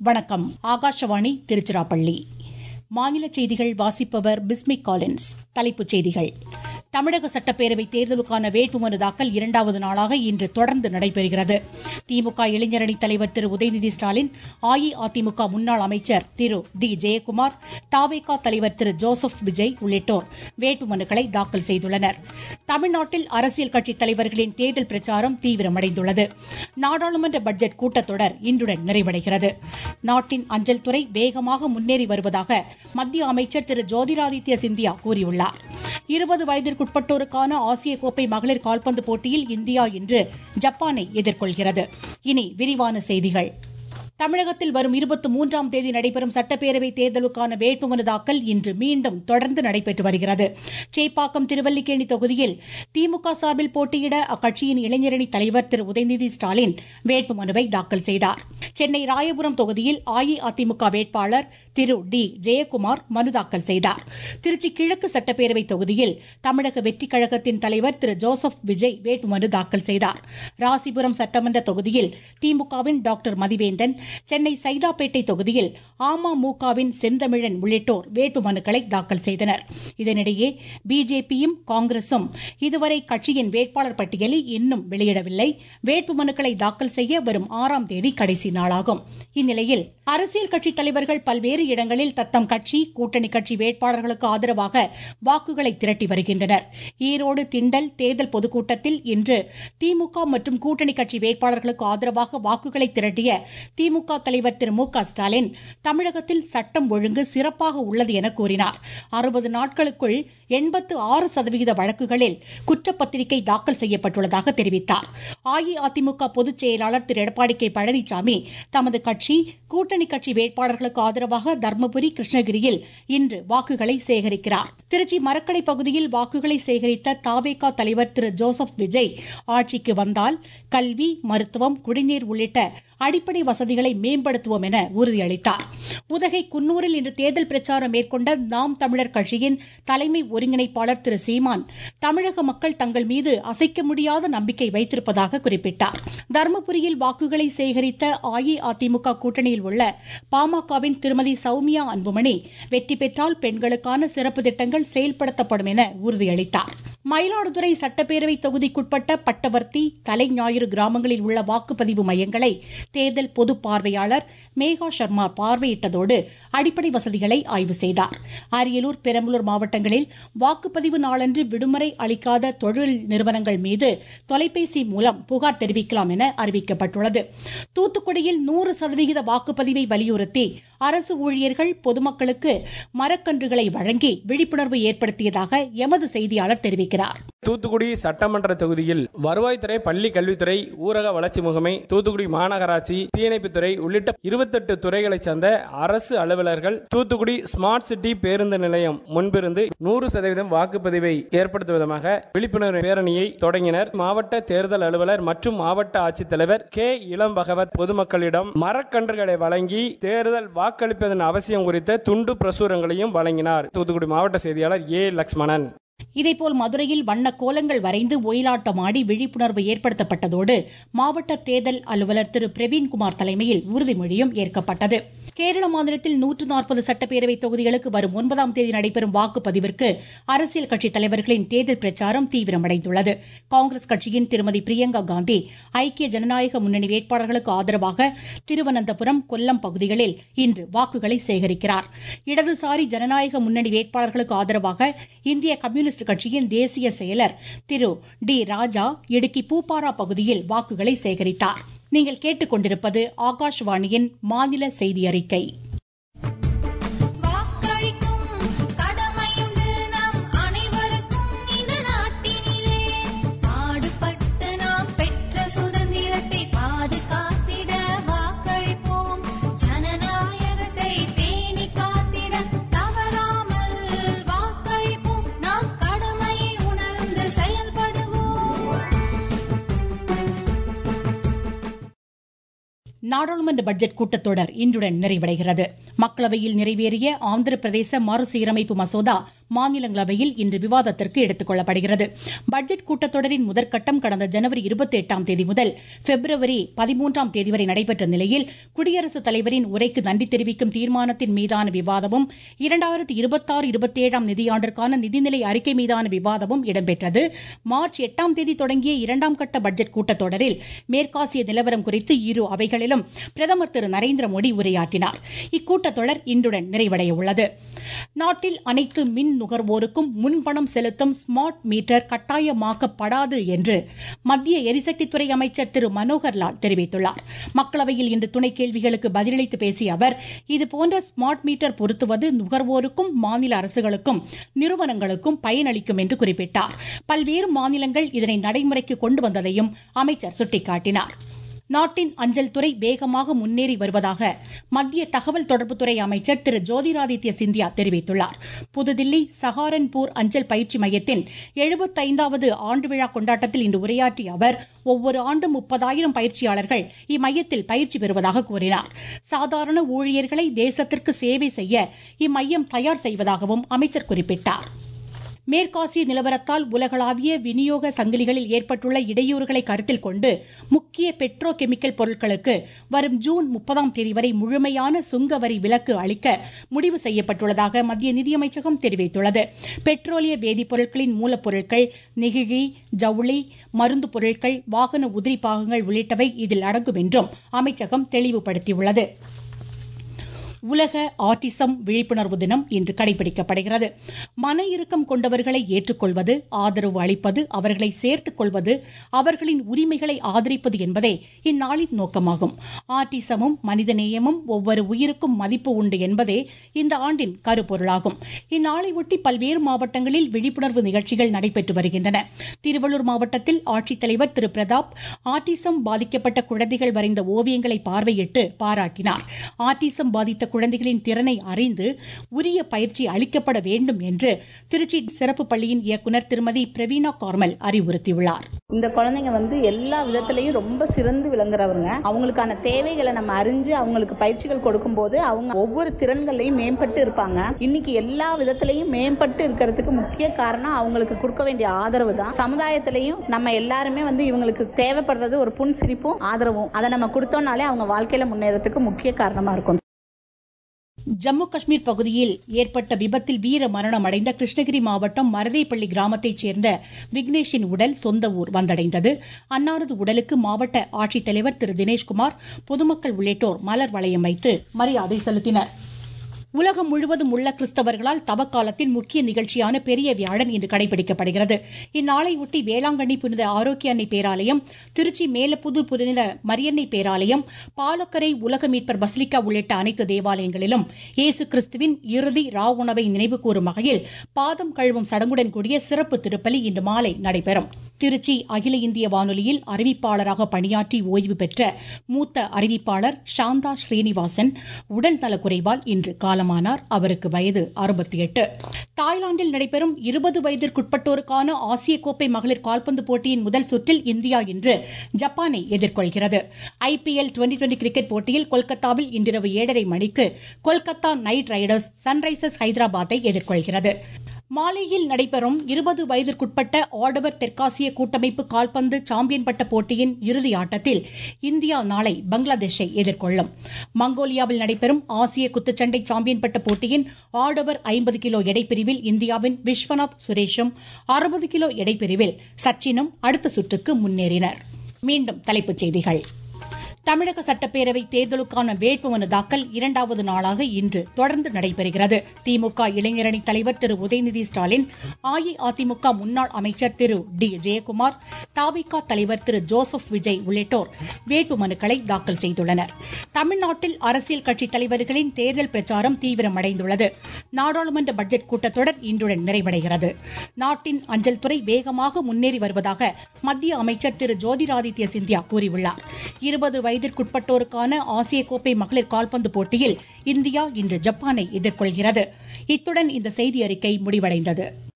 வணக்கம் ஆகாஷவாணி திருச்சிராப்பள்ளி மாநில செய்திகள் வாசிப்பவர் பிஸ்மிக் காலின்ஸ் தலைப்புச் செய்திகள் தமிழக சட்டப்பேரவை தேர்தலுக்கான வேட்புமனு தாக்கல் இரண்டாவது நாளாக இன்று தொடர்ந்து நடைபெறுகிறது திமுக இளைஞரணி தலைவர் திரு உதயநிதி ஸ்டாலின் அஇஅதிமுக முன்னாள் அமைச்சர் திரு டி ஜெயக்குமார் தாவேகா தலைவர் திரு ஜோசப் விஜய் உள்ளிட்டோர் வேட்புமனுக்களை தாக்கல் செய்துள்ளனர் தமிழ்நாட்டில் அரசியல் கட்சித் தலைவர்களின் தேர்தல் பிரச்சாரம் தீவிரமடைந்துள்ளது நாடாளுமன்ற பட்ஜெட் கூட்டத்தொடர் இன்றுடன் நிறைவடைகிறது நாட்டின் அஞ்சல் துறை வேகமாக முன்னேறி வருவதாக மத்திய அமைச்சர் திரு ஜோதிராதித்ய சிந்தியா கூறியுள்ளார் இருபது வயதிற்குட்பட்டோருக்கான ஆசிய கோப்பை மகளிர் கால்பந்து போட்டியில் இந்தியா இன்று ஜப்பானை எதிர்கொள்கிறது இனி விரிவான செய்திகள் தமிழகத்தில் வரும் இருபத்தி மூன்றாம் தேதி நடைபெறும் சட்டப்பேரவை தேர்தலுக்கான வேட்புமனு தாக்கல் இன்று மீண்டும் தொடர்ந்து நடைபெற்று வருகிறது சேப்பாக்கம் திருவல்லிக்கேணி தொகுதியில் திமுக சார்பில் போட்டியிட அக்கட்சியின் இளைஞரணி தலைவர் திரு உதயநிதி ஸ்டாலின் வேட்புமனுவை தாக்கல் செய்தார் சென்னை ராயபுரம் தொகுதியில் அஇஅதிமுக வேட்பாளர் திரு டி ஜெயக்குமார் மனு தாக்கல் செய்தார் திருச்சி கிழக்கு சட்டப்பேரவை தொகுதியில் தமிழக வெற்றிக் கழகத்தின் தலைவர் திரு ஜோசப் விஜய் வேட்புமனு தாக்கல் செய்தார் ராசிபுரம் சட்டமன்ற தொகுதியில் திமுகவின் டாக்டர் மதிவேந்தன் சென்னை சைதாப்பேட்டை தொகுதியில் அமமுகவின் செந்தமிழன் உள்ளிட்டோர் வேட்புமனுக்களை தாக்கல் செய்தனர் இதனிடையே பிஜேபியும் காங்கிரசும் இதுவரை கட்சியின் வேட்பாளர் பட்டியலை இன்னும் வெளியிடவில்லை வேட்புமனுக்களை தாக்கல் செய்ய வரும் ஆறாம் தேதி கடைசி நாளாகும் இந்நிலையில் அரசியல் கட்சித் தலைவர்கள் பல்வேறு இடங்களில் தத்தம் கட்சி கூட்டணி கட்சி வேட்பாளர்களுக்கு ஆதரவாக வாக்குகளை திரட்டி வருகின்றனர் ஈரோடு திண்டல் தேர்தல் பொதுக்கூட்டத்தில் இன்று திமுக மற்றும் கூட்டணி கட்சி வேட்பாளர்களுக்கு ஆதரவாக வாக்குகளை திரட்டிய திமுக தலைவர் திரு மு க ஸ்டாலின் தமிழகத்தில் சட்டம் ஒழுங்கு சிறப்பாக உள்ளது என கூறினார் அறுபது நாட்களுக்குள் எண்பத்து ஆறு சதவிகித வழக்குகளில் குற்றப்பத்திரிகை தாக்கல் செய்யப்பட்டுள்ளதாக தெரிவித்தார் அஇஅதிமுக பொதுச் செயலாளர் திரு எடப்பாடி கே பழனிசாமி தமது கட்சி கூட்டணி கட்சி வேட்பாளர்களுக்கு ஆதரவாக தர்மபுரி கிருஷ்ணகிரியில் இன்று வாக்குகளை சேகரிக்கிறார் திருச்சி மரக்கடை பகுதியில் வாக்குகளை சேகரித்த தாவேகா தலைவர் திரு ஜோசப் விஜய் ஆட்சிக்கு வந்தால் கல்வி மருத்துவம் குடிநீர் உள்ளிட்ட அடிப்படை வசதிகளை மேம்படுத்துவோம் என உறுதியளித்தார் உதகை குன்னூரில் இன்று தேர்தல் பிரச்சாரம் மேற்கொண்ட நாம் தமிழர் கட்சியின் தலைமை ஒருங்கிணைப்பாளர் திரு சீமான் தமிழக மக்கள் தங்கள் மீது அசைக்க முடியாத நம்பிக்கை வைத்திருப்பதாக குறிப்பிட்டார் தருமபுரியில் வாக்குகளை சேகரித்த அஇஅதிமுக கூட்டணியில் உள்ள பாமகவின் திருமதி சௌமியா அன்புமணி வெற்றி பெற்றால் பெண்களுக்கான சிறப்பு திட்டங்கள் செயல்படுத்தப்படும் என உறுதியளித்தார் மயிலாடுதுறை சட்டப்பேரவை தொகுதிக்குட்பட்ட பட்டவர்த்தி தலைஞாயிறு கிராமங்களில் உள்ள வாக்குப்பதிவு மையங்களை தேர்தல் பொது பார்வையாளர் மேகா சர்மா பார்வையிட்டதோடு அடிப்படை வசதிகளை ஆய்வு செய்தார் அரியலூர் பெரம்பலூர் மாவட்டங்களில் வாக்குப்பதிவு நாளன்று விடுமுறை அளிக்காத தொழில் நிறுவனங்கள் மீது தொலைபேசி மூலம் புகார் தெரிவிக்கலாம் என அறிவிக்கப்பட்டுள்ளது தூத்துக்குடியில் நூறு சதவிகித வாக்குப்பதிவை வலியுறுத்தி அரசு ஊழியர்கள் பொதுமக்களுக்கு மரக்கன்றுகளை வழங்கி விழிப்புணர்வு ஏற்படுத்தியதாக எமது செய்தியாளர் தெரிவிக்கிறார் தூத்துக்குடி சட்டமன்ற தொகுதியில் வருவாய்த்துறை பள்ளி கல்வித்துறை ஊரக வளர்ச்சி முகமை தூத்துக்குடி மாநகராட்சி தீயணைப்புத்துறை உள்ளிட்ட இருபத்தெட்டு துறைகளைச் சேர்ந்த அரசு அலுவலர்கள் தூத்துக்குடி ஸ்மார்ட் சிட்டி பேருந்து நிலையம் முன்பிருந்து நூறு சதவீதம் வாக்குப்பதிவை ஏற்படுத்தும் விதமாக விழிப்புணர்வு பேரணியை தொடங்கினர் மாவட்ட தேர்தல் அலுவலர் மற்றும் மாவட்ட ஆட்சித்தலைவர் கே இளம் பகவத் பொதுமக்களிடம் மரக்கன்றுகளை வழங்கி தேர்தல் வாக்களிப்பதன் அவசியம் குறித்த துண்டு பிரசுரங்களையும் வழங்கினார் தூத்துக்குடி மாவட்ட செய்தியாளர் ஏ லக்ஷ்மணன் இதேபோல் மதுரையில் வண்ண கோலங்கள் வரைந்து ஒயிலாட்டமாடி விழிப்புணர்வு ஏற்படுத்தப்பட்டதோடு மாவட்ட தேர்தல் அலுவலர் திரு பிரவீன்குமார் தலைமையில் உறுதிமொழியும் ஏற்கப்பட்டது கேரள மாநிலத்தில் நூற்று நாற்பது சட்டப்பேரவை தொகுதிகளுக்கு வரும் ஒன்பதாம் தேதி நடைபெறும் வாக்குப்பதிவிற்கு அரசியல் கட்சித் தலைவர்களின் தேர்தல் பிரச்சாரம் தீவிரமடைந்துள்ளது காங்கிரஸ் கட்சியின் திருமதி பிரியங்கா காந்தி ஐக்கிய ஜனநாயக முன்னணி வேட்பாளர்களுக்கு ஆதரவாக திருவனந்தபுரம் கொல்லம் பகுதிகளில் இன்று வாக்குகளை சேகரிக்கிறார் இடதுசாரி ஜனநாயக முன்னணி வேட்பாளர்களுக்கு ஆதரவாக இந்திய கம்யூனிஸ்ட் கட்சியின் தேசிய செயலர் திரு டி ராஜா இடுக்கி பூப்பாரா பகுதியில் வாக்குகளை சேகரித்தார் நீங்கள் கேட்டுக்கொண்டிருப்பது ஆகாஷ்வாணியின் மாநில செய்தி அறிக்கை நாடாளுமன்ற பட்ஜெட் கூட்டத்தொடர் இன்றுடன் நிறைவடைகிறது மக்களவையில் நிறைவேறிய ஆந்திர பிரதேச மறுசீரமைப்பு மசோதா மாநிலங்களவையில் இன்று விவாதத்திற்கு எடுத்துக் கொள்ளப்படுகிறது பட்ஜெட் கூட்டத்தொடரின் முதற்கட்டம் கடந்த ஜனவரி இருபத்தி எட்டாம் தேதி முதல் பிப்ரவரி பதிமூன்றாம் தேதி வரை நடைபெற்ற நிலையில் குடியரசுத் தலைவரின் உரைக்கு நன்றி தெரிவிக்கும் தீர்மானத்தின் மீதான விவாதமும் இரண்டாயிரத்தி இருபத்தாறு இருபத்தேழாம் நிதியாண்டிற்கான நிதிநிலை அறிக்கை மீதான விவாதமும் இடம்பெற்றது மார்ச் எட்டாம் தேதி தொடங்கிய இரண்டாம் கட்ட பட்ஜெட் கூட்டத்தொடரில் மேற்காசிய நிலவரம் குறித்து இரு அவைகளிலும் பிரதமர் திரு நரேந்திர மோடி உரையாற்றினார் இக்கூட்டத்தொடர் இன்றுடன் நிறைவடைய உள்ளது நாட்டில் அனைத்து மின் நுகர்வோருக்கும் முன்பணம் செலுத்தும் ஸ்மார்ட் மீட்டர் கட்டாயமாக்கப்படாது என்று மத்திய எரிசக்தித்துறை அமைச்சர் திரு மனோகர் லால் தெரிவித்துள்ளார் மக்களவையில் இன்று துணை கேள்விகளுக்கு பதிலளித்து பேசிய அவர் இதுபோன்ற ஸ்மார்ட் மீட்டர் பொருத்துவது நுகர்வோருக்கும் மாநில அரசுகளுக்கும் நிறுவனங்களுக்கும் பயனளிக்கும் என்று குறிப்பிட்டார் பல்வேறு மாநிலங்கள் இதனை நடைமுறைக்கு கொண்டு வந்ததையும் அமைச்சர் சுட்டிக்காட்டினார் நாட்டின் அஞ்சல் துறை வேகமாக முன்னேறி வருவதாக மத்திய தகவல் தொடர்புத்துறை அமைச்சர் திரு ஜோதிராதித்ய சிந்தியா தெரிவித்துள்ளார் புதுதில்லி சஹாரன்பூர் அஞ்சல் பயிற்சி மையத்தின் எழுபத்தைந்தாவது ஆண்டு விழா கொண்டாட்டத்தில் இன்று உரையாற்றிய அவர் ஒவ்வொரு ஆண்டும் முப்பதாயிரம் பயிற்சியாளர்கள் இம்மையத்தில் பயிற்சி பெறுவதாக கூறினார் சாதாரண ஊழியர்களை தேசத்திற்கு சேவை செய்ய இம்மையம் தயார் செய்வதாகவும் அமைச்சர் குறிப்பிட்டார் மேற்காசிய நிலவரத்தால் உலகளாவிய விநியோக சங்கிலிகளில் ஏற்பட்டுள்ள இடையூறுகளை கருத்தில் கொண்டு முக்கிய பெட்ரோ கெமிக்கல் பொருட்களுக்கு வரும் ஜூன் முப்பதாம் தேதி வரை முழுமையான சுங்க வரி விலக்கு அளிக்க முடிவு செய்யப்பட்டுள்ளதாக மத்திய நிதியமைச்சகம் தெரிவித்துள்ளது பெட்ரோலிய வேதிப்பொருட்களின் மூலப்பொருட்கள் நெகிழி ஜவுளி மருந்து பொருட்கள் வாகன உதிரி பாகங்கள் உள்ளிட்டவை இதில் அடங்கும் என்றும் அமைச்சகம் தெளிவுபடுத்தியுள்ளது உலக ஆட்டிசம் விழிப்புணர்வு தினம் இன்று கடைபிடிக்கப்படுகிறது மன இறுக்கம் கொண்டவர்களை ஏற்றுக்கொள்வது ஆதரவு அளிப்பது அவர்களை சேர்த்துக் கொள்வது அவர்களின் உரிமைகளை ஆதரிப்பது என்பதே இந்நாளின் நோக்கமாகும் ஆட்டிசமும் மனிதநேயமும் ஒவ்வொரு உயிருக்கும் மதிப்பு உண்டு என்பதே இந்த ஆண்டின் கருப்பொருளாகும் இந்நாளை ஒட்டி பல்வேறு மாவட்டங்களில் விழிப்புணர்வு நிகழ்ச்சிகள் நடைபெற்று வருகின்றன திருவள்ளூர் மாவட்டத்தில் ஆட்சித்தலைவர் திரு பிரதாப் ஆட்டிசம் பாதிக்கப்பட்ட குழந்தைகள் வரைந்த ஓவியங்களை பார்வையிட்டு பாராட்டினார் ஆட்டிசம் பாதித்த குழந்தைகளின் திறனை அறிந்து உரிய பயிற்சி அளிக்கப்பட வேண்டும் என்று திருச்சி சிறப்பு பள்ளியின் இயக்குநர் திருமதி பிரவீனா கார்மல் அறிவுறுத்தியுள்ளார் இந்த குழந்தைங்க வந்து எல்லா விதத்திலையும் ரொம்ப சிறந்து விளங்குறவங்க அவங்களுக்கான தேவைகளை நம்ம அறிஞ்சு அவங்களுக்கு பயிற்சிகள் கொடுக்கும்போது அவங்க ஒவ்வொரு திறன்களையும் மேம்பட்டு இருப்பாங்க இன்னைக்கு எல்லா விதத்திலையும் மேம்பட்டு இருக்கிறதுக்கு முக்கிய காரணம் அவங்களுக்கு கொடுக்க வேண்டிய ஆதரவு தான் சமுதாயத்திலையும் நம்ம எல்லாருமே வந்து இவங்களுக்கு தேவைப்படுறது ஒரு புன் சிரிப்பும் ஆதரவும் அதை நம்ம கொடுத்தோம்னாலே அவங்க வாழ்க்கையில முன்னேறதுக்கு முக்கிய காரணமா இருக்கும் ஜம்மு காஷ்மீர் பகுதியில் ஏற்பட்ட விபத்தில் வீர மரணம் அடைந்த கிருஷ்ணகிரி மாவட்டம் மருதைப்பள்ளி கிராமத்தைச் சேர்ந்த விக்னேஷின் உடல் சொந்த ஊர் வந்தடைந்தது அன்னாரது உடலுக்கு மாவட்ட ஆட்சித்தலைவர் திரு தினேஷ்குமார் பொதுமக்கள் உள்ளிட்டோர் மலர் வளையம் வைத்து மரியாதை செலுத்தினர் உலகம் முழுவதும் உள்ள கிறிஸ்தவர்களால் தவக்காலத்தின் முக்கிய நிகழ்ச்சியான பெரிய வியாழன் இன்று கடைபிடிக்கப்படுகிறது இந்நாளையொட்டி வேளாங்கண்ணி புனித ஆரோக்கிய அன்னை பேராலயம் திருச்சி மேலப்புதூர் புனித மரியன்னை பேராலயம் பாலக்கரை உலக மீட்பர் பஸ்லிக்கா உள்ளிட்ட அனைத்து தேவாலயங்களிலும் இயேசு கிறிஸ்துவின் இறுதி ரா உணவை நினைவு கூறும் வகையில் பாதம் கழுவும் சடங்குடன் கூடிய சிறப்பு திருப்பலி இன்று மாலை நடைபெறும் திருச்சி அகில இந்திய வானொலியில் அறிவிப்பாளராக பணியாற்றி ஓய்வு பெற்ற மூத்த அறிவிப்பாளர் சாந்தா ஸ்ரீனிவாசன் உடல் நலக்குறைவால் இன்று காலமானார் அவருக்கு வயது அறுபத்தி எட்டு தாய்லாந்தில் நடைபெறும் இருபது வயதிற்குட்பட்டோருக்கான ஆசிய கோப்பை மகளிர் கால்பந்து போட்டியின் முதல் சுற்றில் இந்தியா இன்று ஜப்பானை எதிர்கொள்கிறது ஐபிஎல் டுவெண்டி டுவெண்டி கிரிக்கெட் போட்டியில் கொல்கத்தாவில் இன்றிரவு ஏழரை மணிக்கு கொல்கத்தா நைட் ரைடர்ஸ் சன்ரைசர்ஸ் ஹைதராபாத்தை எதிர்கொள்கிறது மாலேயில் நடைபெறும் இருபது வயதிற்குட்பட்ட ஆடவர் தெற்காசிய கூட்டமைப்பு கால்பந்து சாம்பியன் பட்ட போட்டியின் இறுதி ஆட்டத்தில் இந்தியா நாளை பங்களாதேஷை எதிர்கொள்ளும் மங்கோலியாவில் நடைபெறும் ஆசிய குத்துச்சண்டை சாம்பியன் பட்ட போட்டியின் ஆடவர் ஐம்பது கிலோ எடைப்பிரிவில் இந்தியாவின் விஸ்வநாத் சுரேஷும் அறுபது கிலோ எடைப்பிரிவில் சச்சினும் அடுத்த சுற்றுக்கு முன்னேறினர் மீண்டும் தலைப்புச் செய்திகள் தமிழக சட்டப்பேரவை தேர்தலுக்கான வேட்புமனு தாக்கல் இரண்டாவது நாளாக இன்று தொடர்ந்து நடைபெறுகிறது திமுக இளைஞரணி தலைவர் திரு உதயநிதி ஸ்டாலின் அஇஅதிமுக முன்னாள் அமைச்சர் திரு டி ஜெயக்குமார் தாவிக தலைவர் திரு ஜோசப் விஜய் உள்ளிட்டோர் வேட்புமனுக்களை தாக்கல் செய்துள்ளனர் தமிழ்நாட்டில் அரசியல் கட்சித் தலைவர்களின் தேர்தல் பிரச்சாரம் தீவிரமடைந்துள்ளது நாடாளுமன்ற பட்ஜெட் கூட்டத்தொடர் இன்றுடன் நிறைவடைகிறது நாட்டின் அஞ்சல் துறை வேகமாக முன்னேறி வருவதாக மத்திய அமைச்சர் திரு ஜோதிராதித்ய சிந்தியா கூறியுள்ளார் இருபது வயதிற்குட்பட்டோருக்கான ஆசிய கோப்பை மகளிர் கால்பந்து போட்டியில் இந்தியா இன்று ஜப்பானை எதிர்கொள்கிறது இத்துடன் இந்த செய்தி அறிக்கை முடிவடைந்தது